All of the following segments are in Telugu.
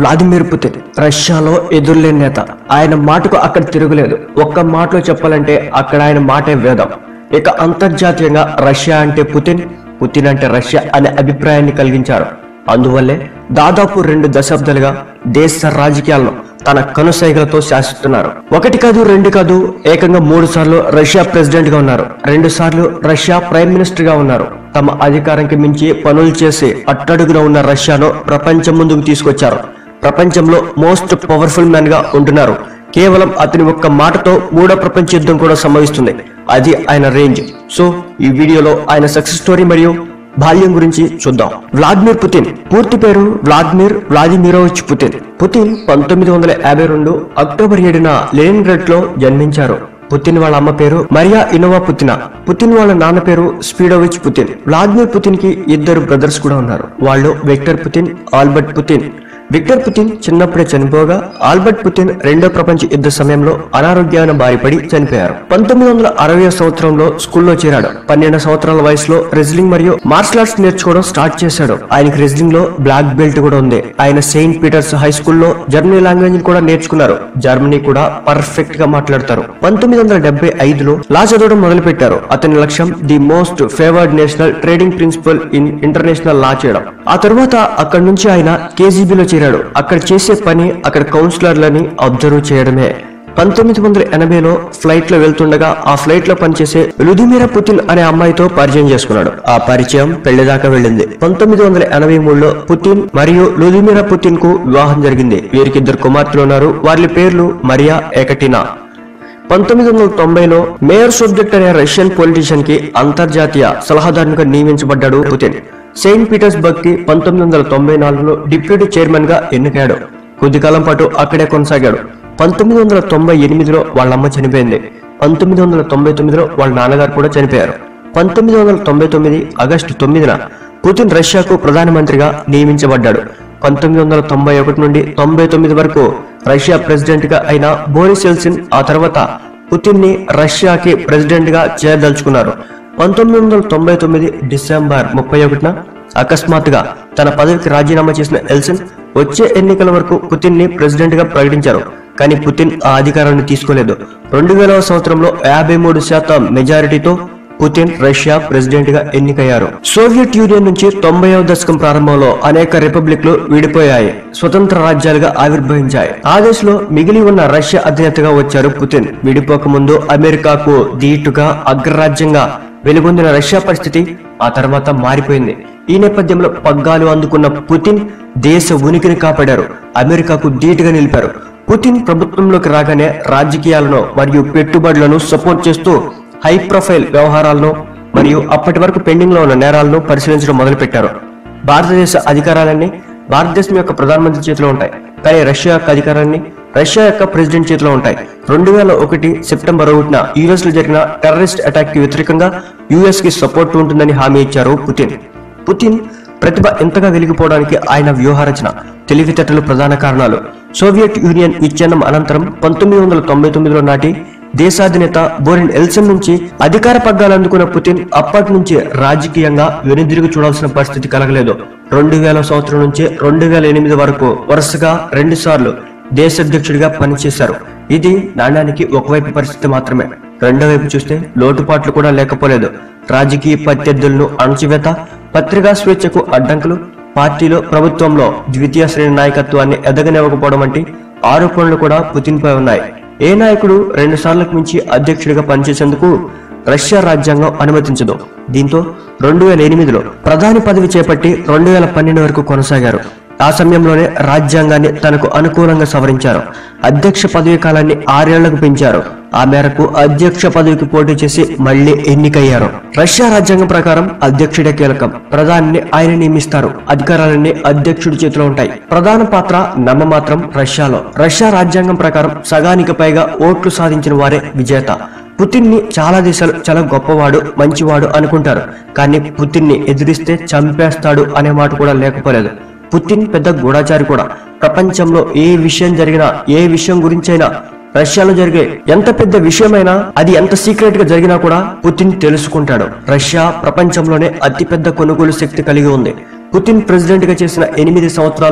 వ్లాదిమిర్ పుతిన్ రష్యాలో ఎదురులేని నేత ఆయన మాటకు అక్కడ తిరుగులేదు ఒక్క మాటలో చెప్పాలంటే అక్కడ ఆయన మాటే వేదం ఇక అంతర్జాతీయంగా రష్యా అంటే పుతిన్ పుతిన్ అంటే రష్యా అనే అభిప్రాయాన్ని కలిగించారు అందువల్లే దాదాపు రెండు దశాబ్దాలుగా దేశ రాజకీయాలను తన కనుసైగలతో శాసిస్తున్నారు ఒకటి కాదు రెండు కాదు ఏకంగా మూడు సార్లు రష్యా ప్రెసిడెంట్ గా ఉన్నారు రెండు సార్లు రష్యా ప్రైమ్ మినిస్టర్ గా ఉన్నారు తమ అధికారానికి మించి పనులు చేసి అట్టడుగున ఉన్న రష్యాను ప్రపంచం ముందుకు తీసుకొచ్చారు ప్రపంచంలో మోస్ట్ పవర్ఫుల్ మ్యాన్ గా ఉంటున్నారు కేవలం అతని ఒక్క మాటతో మూడో ప్రపంచ యుద్ధం కూడా సంభవిస్తుంది అది ఆయన రేంజ్ సో ఈ వీడియోలో ఆయన సక్సెస్ స్టోరీ మరియు బాల్యం గురించి చూద్దాం వ్లాదిమిర్ పుతిన్ పూర్తి పేరు వ్లాదిమిర్ వ్లాదిమిరోవిచ్ పుతిన్ పుతిన్ పంతొమ్మిది వందల యాభై రెండు అక్టోబర్ ఏడున లెనిన్గ్రాడ్ లో జన్మించారు పుతిన్ వాళ్ళ అమ్మ పేరు మరియా ఇనోవా పుతిన పుతిన్ వాళ్ళ నాన్న పేరు స్పీడోవిచ్ పుతిన్ వ్లాదిమిర్ పుతిన్ కి ఇద్దరు బ్రదర్స్ కూడా ఉన్నారు వాళ్ళు Victor Putin Albert Putin Victor Putin చిన్నప్పుడే చనిపోగా ఆల్బర్ట్ పుతిన్ రెండో ప్రపంచ యుద్ధ సమయంలో అనారోగ్యాన బారిపడి చనిపోయారు పంతొమ్మిది వందల అరవై సంవత్సరంలో స్కూల్లో చేరాడు పన్నెండు సంవత్సరాల వయసులో రెజ్లింగ్ మరియు మార్షల్ ఆర్ట్స్ నేర్చుకోవడం స్టార్ట్ చేశాడు ఆయనకి రెజ్లింగ్ లో బ్లాక్ బెల్ట్ కూడా ఉంది ఆయన సెయింట్ పీటర్స్ హై స్కూల్లో జర్మనీ లాంగ్వేజ్ కూడా నేర్చుకున్నారు జర్మనీ కూడా పర్ఫెక్ట్ గా మాట్లాడతారు పంతొమ్మిది వందల డెబ్బై ఐదులో లా చదవడం మొదలు పెట్టారు అతని లక్ష్యం the most favoured national trading principle in international law చేయడం ఆ తర్వాత అక్కడి నుంచి ఆయన కేజీబీలో చేరాడు అక్కడ చేసే పని అక్కడ కౌన్సిలర్లని అబ్జర్వ్ చేయడమే పంతొమ్మిది వందల ఎనభైలో ఫ్లైట్ లో వెళ్తుండగా ఆ ఫ్లైట్ లో పనిచేసే లుదిమిరా పుతిన్ అనే అమ్మాయితో పరిచయం చేసుకున్నాడు ఆ పరిచయం పెళ్లి దాకా వెళ్ళింది పంతొమ్మిది వందల ఎనభై మూడులో పుతిన్ మరియు లుదిమిరా పుతిన్ కు వివాహం జరిగింది వీరికి ఇద్దరు కుమార్తెలు ఉన్నారు వారి పేర్లు మరియా ఏకటినా పంతొమ్మిది వందల తొంభైలో మేయర్ సబ్జెక్ట్ అనే రష్యన్ పొలిటీషియన్ కి అంతర్జాతీయ సలహాదారునిగా నియమించబడ్డాడు పుతిన్ సెయింట్ పీటర్స్బర్గ్ కి పంతొమ్మిది వందల తొంభై నాలుగులో డిప్యూటీ చైర్మన్ గా ఎన్నికయ్యాడు కొద్ది కాలం పాటు అక్కడే కొనసాగాడు పంతొమ్మిది వందల తొంభై ఎనిమిదిలో వాళ్ళ అమ్మ చనిపోయింది పంతొమ్మిది వందల తొంభై తొమ్మిదిలో వాళ్ళ నాన్నగారు కూడా చనిపోయారు పంతొమ్మిది వందల తొంభై తొమ్మిది ఆగస్టు తొమ్మిదిన పుతిన్ రష్యాకు ప్రధానమంత్రిగా నియమించబడ్డాడు పంతొమ్మిది వందల తొంభై ఒకటి నుండి తొంభై తొమ్మిది వరకు రష్యా ప్రెసిడెంట్ గా అయిన బోరిస్ ఎల్సిన్ ఆ తర్వాత పుతిన్ ని రష్యాకి ప్రెసిడెంట్ గా చేయదలుచుకున్నారు పంతొమ్మిది వందల తొంభై తొమ్మిది డిసెంబర్ ముప్పై ఒకటిన అకస్మాత్తుగా తన పదవికి రాజీనామా చేసిన ఎల్సిన్ వచ్చే ఎన్నికల వరకు పుతిన్ ని ప్రెసిడెంట్ గా ప్రకటించారు కానీ పుతిన్ ఆ అధికారాన్ని తీసుకోలేదు రెండు వేల సంవత్సరంలో యాభై మూడు శాతం మెజారిటీతో పుతిన్ రష్యా ప్రెసిడెంట్ గా ఎన్నికయ్యారు సోవియట్ యూనియన్ నుంచి తొంభైవ దశకం ప్రారంభంలో అనేక రిపబ్లిక్లు విడిపోయాయి స్వతంత్ర రాజ్యాలుగా ఆవిర్భవించాయి ఆ దశలో మిగిలి ఉన్న రష్యా అధినేతగా వచ్చారు పుతిన్ విడిపోక ముందు అమెరికాకు ధీటుగా అగ్రరాజ్యంగా వెలుగొందిన రష్యా పరిస్థితి ఆ తర్వాత మారిపోయింది ఈ నేపథ్యంలో పగ్గాలు అందుకున్న పుతిన్ దేశ ఉనికిని కాపాడారు అమెరికాకు ధీటుగా నిలిపారు పుతిన్ ప్రభుత్వంలోకి రాగానే రాజకీయాలను మరియు పెట్టుబడులను సపోర్ట్ చేస్తూ హై ప్రొఫైల్ వ్యవహారాలను మరియు అప్పటి వరకు పెండింగ్ లో ఉన్న నేరాలను పరిశీలించడం మొదలుపెట్టారు భారతదేశ అధికారాలన్నీ భారతదేశం యొక్క ప్రధానమంత్రి చేతిలో ఉంటాయి కానీ రష్యా యొక్క అధికారాన్ని రష్యా యొక్క ప్రెసిడెంట్ చేతిలో ఉంటాయి రెండు వేల ఒకటి సెప్టెంబర్ ఒకటిన యుఎస్ లో జరిగిన టెర్రరిస్ట్ అటాక్ కి వ్యతిరేకంగా యుఎస్ కి సపోర్ట్ ఉంటుందని హామీ ఇచ్చారు పుతిన్ పుతిన్ ప్రతిభ ఎంతగా వెలిగిపోవడానికి ఆయన వ్యూహరచన తెలివితేటలు ప్రధాన కారణాలు సోవియట్ యూనియన్ విచ్ఛిన్నం అనంతరం పంతొమ్మిది వందల తొంభై తొమ్మిదిలో నాటి దేశాధినేత బోరిన్ ఎల్సన్ నుంచి అధికార పగ్గాలు అందుకున్న పుతిన్ అప్పటి నుంచి రాజకీయంగా వెనుదిరిగి చూడాల్సిన పరిస్థితి కలగలేదు రెండు వేల సంవత్సరం నుంచి రెండు వేల ఎనిమిది వరకు వరుసగా రెండు సార్లు దేశాధ్యక్షుడిగా పనిచేశారు ఇది నాణ్యానికి ఒకవైపు పరిస్థితి మాత్రమే రెండో వైపు చూస్తే లోటుపాట్లు కూడా లేకపోలేదు రాజకీయ ప్రత్యర్థులను అణచివేత పత్రికా స్వేచ్ఛకు అడ్డంకులు పార్టీలో ప్రభుత్వంలో ద్వితీయ శ్రేణి నాయకత్వాన్ని ఎదగనివ్వకపోవడం వంటి ఆరోపణలు కూడా పుతిన్పై ఉన్నాయి ఏ నాయకుడు రెండు సార్లకు మించి అధ్యక్షుడిగా పనిచేసేందుకు రష్యా రాజ్యాంగం అనుమతించదు దీంతో రెండు వేల ఎనిమిదిలో ప్రధాని పదవి చేపట్టి రెండు వేల పన్నెండు వరకు కొనసాగారు ఆ సమయంలోనే రాజ్యాంగాన్ని తనకు అనుకూలంగా సవరించారు అధ్యక్ష పదవి కాలాన్ని ఆరేళ్లకు పెంచారు ఆ మేరకు అధ్యక్ష పదవికి పోటీ చేసి మళ్లీ ఎన్నికయ్యారు రష్యా రాజ్యాంగం ప్రకారం అధ్యక్షుడే కీలకం ప్రధానిని ఆయన నియమిస్తారు అధికారాలన్నీ అధ్యక్షుడి చేతిలో ఉంటాయి ప్రధాన పాత్ర నమ్మమాత్రం రష్యాలో రష్యా రాజ్యాంగం ప్రకారం సగానికి పైగా ఓట్లు సాధించిన వారే విజేత పుతిన్ ని చాలా దేశాలు చాలా గొప్పవాడు మంచివాడు అనుకుంటారు కానీ పుతిన్ ని ఎదిరిస్తే చంపేస్తాడు అనే మాట కూడా లేకపోలేదు పుతిన్ పెద్ద గూఢాచారి కూడా ప్రపంచంలో ఏ విషయం జరిగినా ఏ విషయం గురించైనా రష్యాలో జరిగే ఎంత పెద్ద విషయమైనా అది ఎంత సీక్రెట్ గా జరిగినా కూడా పుతిన్ తెలుసుకుంటాడు రష్యా ప్రపంచంలోనే అతిపెద్ద కొనుగోలు శక్తి కలిగి ఉంది పుతిన్ ప్రెసిడెంట్ గా చేసిన ఎనిమిది సంవత్సరాల్లో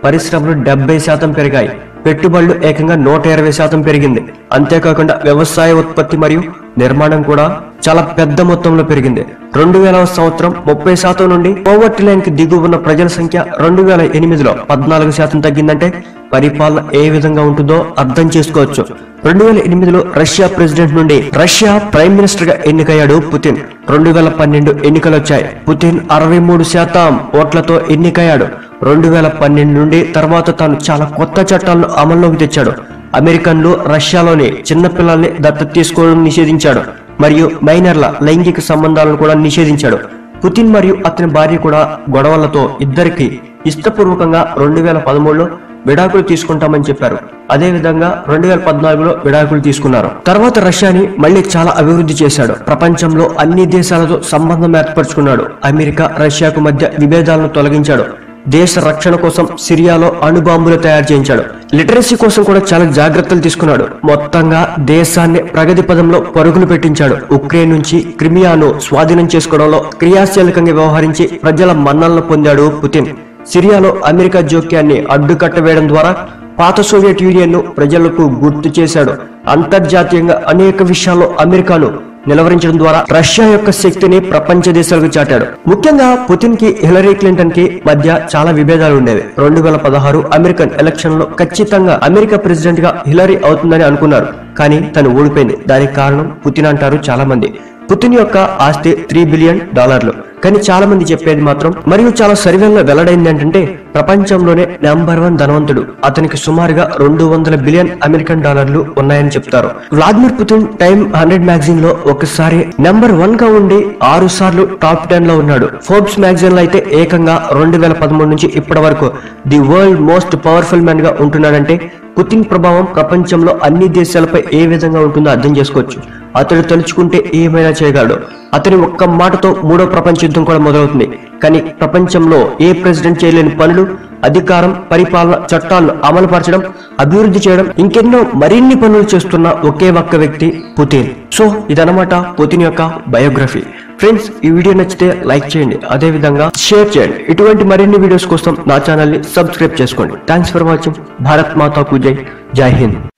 పరిశ్రమలు డెబ్బై శాతం పెరిగాయి పెట్టుబడులు ఏకంగా నూట ఇరవై శాతం పెరిగింది అంతేకాకుండా వ్యవసాయ ఉత్పత్తి మరియు నిర్మాణం కూడా చాలా పెద్ద మొత్తంలో పెరిగింది రెండు వేల సంవత్సరం ముప్పై శాతం నుండి పోవర్టీ లైన్ కి దిగువ ఉన్న ప్రజల సంఖ్య రెండు వేల ఎనిమిదిలో పద్నాలుగు శాతం తగ్గిందంటే పరిపాలన ఏ విధంగా ఉంటుందో అర్థం చేసుకోవచ్చు రెండు వేల ఎనిమిదిలో రష్యా ప్రెసిడెంట్ నుండి రష్యా ప్రైమ్ మినిస్టర్ గా ఎన్నికయ్యాడు పుతిన్ రెండు వేల పన్నెండు ఎన్నికలు వచ్చాయి పుతిన్ అరవై మూడు శాతం ఓట్లతో ఎన్నికయ్యాడు రెండు వేల పన్నెండు నుండి తర్వాత తాను చాలా కొత్త చట్టాలను అమల్లోకి తెచ్చాడు అమెరికన్లు రష్యాలోని చిన్నపిల్లల్ని దత్తత తీసుకోవడం నిషేధించాడు మరియు మైనర్ల లైంగిక సంబంధాలను కూడా నిషేధించాడు పుతిన్ మరియు అతని భార్య కూడా గొడవలతో ఇద్దరికి ఇష్టపూర్వకంగా రెండు వేల పదమూడులో విడాకులు తీసుకుంటామని చెప్పారు అదే విధంగా రెండు వేల పద్నాలుగులో విడాకులు తీసుకున్నారు తర్వాత రష్యాని మళ్ళీ చాలా అభివృద్ధి చేశాడు ప్రపంచంలో అన్ని దేశాలతో సంబంధం ఏర్పరచుకున్నాడు అమెరికా రష్యాకు మధ్య విభేదాలను తొలగించాడు దేశ రక్షణ కోసం సిరియాలో అణుబాంబులు తయారు చేయించాడు లిటరసీ కోసం కూడా చాలా జాగ్రత్తలు తీసుకున్నాడు మొత్తంగా దేశాన్ని ప్రగతి పదంలో పరుగులు పెట్టించాడు ఉక్రెయిన్ నుంచి క్రిమియాను స్వాధీనం చేసుకోవడంలో క్రియాశీలకంగా వ్యవహరించి ప్రజల మన్నలను పొందాడు పుతిన్ సిరియాలో అమెరికా జోక్యాన్ని అడ్డుకట్ట వేయడం ద్వారా పాత సోవియట్ యూనియన్ ను ప్రజలకు గుర్తు చేశాడు అంతర్జాతీయంగా అనేక విషయాల్లో అమెరికాను నిలవరించడం ద్వారా రష్యా యొక్క శక్తిని ప్రపంచ దేశాలకు చాటాడు ముఖ్యంగా పుతిన్ కి హిలరీ క్లింటన్ కి మధ్య చాలా విభేదాలు ఉండేవి రెండు వేల పదహారు అమెరికన్ ఎలక్షన్ లో ఖచ్చితంగా అమెరికా ప్రెసిడెంట్ గా హిలరీ అవుతుందని అనుకున్నారు కానీ తను ఓడిపోయింది దానికి కారణం పుతిన్ అంటారు చాలా మంది పుతిన్ యొక్క ఆస్తి త్రీ బిలియన్ డాలర్లు కానీ చాలా మంది చెప్పేది మాత్రం మరియు చాలా సర్వేల్లో వెల్లడైంది ఏంటంటే ప్రపంచంలోనే నెంబర్ వన్ ధనవంతుడు అతనికి సుమారుగా రెండు వందల బిలియన్ అమెరికన్ డాలర్లు ఉన్నాయని చెప్తారు Vladimir Putin Time hundred magazine లో ఒకసారి నెంబర్ వన్ గా ఉండి ఆరు సార్లు టాప్ టెన్ లో ఉన్నాడు ఫోర్బ్స్ మ్యాగజైన్ లో అయితే ఏకంగా రెండు వేల పదమూడు నుంచి ఇప్పటి వరకు the world most powerful man గా ఉంటున్నాడంటే పుతిన్ ప్రభావం ప్రపంచంలో అన్ని దేశాలపై ఏ విధంగా ఉంటుందో అర్థం చేసుకోవచ్చు అతడు తలుచుకుంటే ఏమైనా చేయగలడు అతని ఒక్క మాటతో మూడో ప్రపంచ యుద్ధం కూడా మొదలవుతుంది కానీ ప్రపంచంలో ఏ ప్రెసిడెంట్ చేయలేని పనులు అధికారం పరిపాలన చట్టాలను అమలుపరచడం అభివృద్ధి చేయడం ఇంకెన్నో మరిన్ని పనులు చేస్తున్న ఒకే ఒక్క వ్యక్తి పుతిన్ సో ఇదనమాట పుతిన్ యొక్క బయోగ్రఫీ ఫ్రెండ్స్ ఈ వీడియో నచ్చితే లైక్ చేయండి అదే విధంగా షేర్ చేయండి ఇటువంటి మరిన్ని వీడియోస్ కోసం నా ఛానల్ ని సబ్స్క్రైబ్ చేసుకోండి థ్యాంక్స్ ఫర్ వాచింగ్ భారత్ మాతాకు జై జై హింద్